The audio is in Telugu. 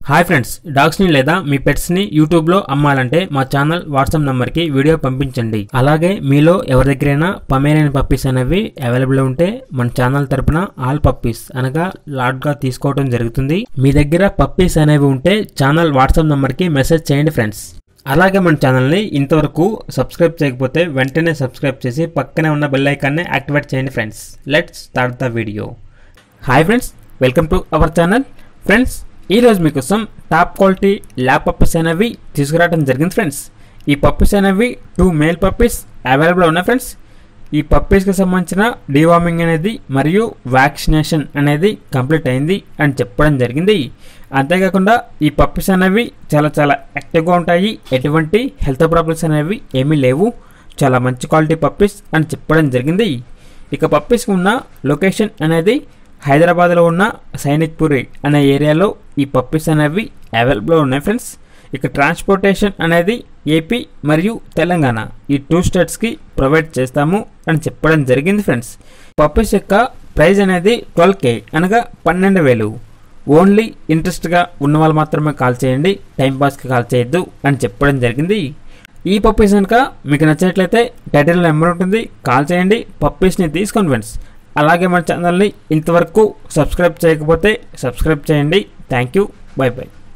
హాయ్ ఫ్రెండ్స్ డాగ్స్ని లేదా మీ పెట్స్ని యూట్యూబ్లో అమ్మాలంటే మా ఛానల్ వాట్సాప్ నెంబర్కి వీడియో పంపించండి అలాగే మీలో ఎవరి దగ్గరైనా పమేరియన్ పప్పీస్ అనేవి అవైలబుల్ ఉంటే మన ఛానల్ తరపున ఆల్ పప్పీస్ అనగా లాట్గా తీసుకోవడం జరుగుతుంది మీ దగ్గర పప్పీస్ అనేవి ఉంటే ఛానల్ వాట్సాప్ నెంబర్కి మెసేజ్ చేయండి ఫ్రెండ్స్ అలాగే మన ఛానల్ని ఇంతవరకు సబ్స్క్రైబ్ చేయకపోతే వెంటనే సబ్స్క్రైబ్ చేసి పక్కనే ఉన్న బెల్ ఐకాన్ని యాక్టివేట్ చేయండి friends let's start the video hi friends welcome to our channel friends ఈరోజు మీకోసం టాప్ క్వాలిటీ ల్యాబ్ పప్పీస్ అనేవి తీసుకురావడం జరిగింది ఫ్రెండ్స్ ఈ పప్పీస్ అనేవి టూ మేల్ పప్పీస్ అవైలబుల్ ఉన్నాయి ఫ్రెండ్స్ ఈ పప్పీస్కి సంబంధించిన డీవార్మింగ్ అనేది మరియు వ్యాక్సినేషన్ అనేది కంప్లీట్ అయింది అని చెప్పడం జరిగింది అంతేకాకుండా ఈ పప్పీస్ అనేవి చాలా చాలా యాక్టివ్గా ఉంటాయి ఎటువంటి హెల్త్ ప్రాబ్లమ్స్ అనేవి ఏమీ లేవు చాలా మంచి క్వాలిటీ పప్పీస్ అని చెప్పడం జరిగింది ఇక పప్పీస్కి ఉన్న లొకేషన్ అనేది హైదరాబాద్లో ఉన్న సైనిక్పురి అనే ఏరియాలో ఈ పప్పీస్ అనేవి అవైలబుల్లో ఉన్నాయి ఫ్రెండ్స్ ఇక ట్రాన్స్పోర్టేషన్ అనేది ఏపీ మరియు తెలంగాణ ఈ టూ స్టేట్స్కి ప్రొవైడ్ చేస్తాము అని చెప్పడం జరిగింది ఫ్రెండ్స్ పప్పీస్ యొక్క ప్రైస్ అనేది ట్వెల్వ్ కే అనగా పన్నెండు వేలు ఓన్లీ ఇంట్రెస్ట్గా ఉన్న వాళ్ళు మాత్రమే కాల్ చేయండి టైంపాస్కి కాల్ చేయొద్దు అని చెప్పడం జరిగింది ఈ పప్పీస్ కనుక మీకు నచ్చినట్లయితే టైటిల్ నెంబర్ ఉంటుంది కాల్ చేయండి పప్పీస్ని తీసుకోండి ఫ్రెండ్స్ అలాగే మన ఛానల్ని ఇంతవరకు సబ్స్క్రైబ్ చేయకపోతే సబ్స్క్రైబ్ చేయండి థ్యాంక్ యూ బై బై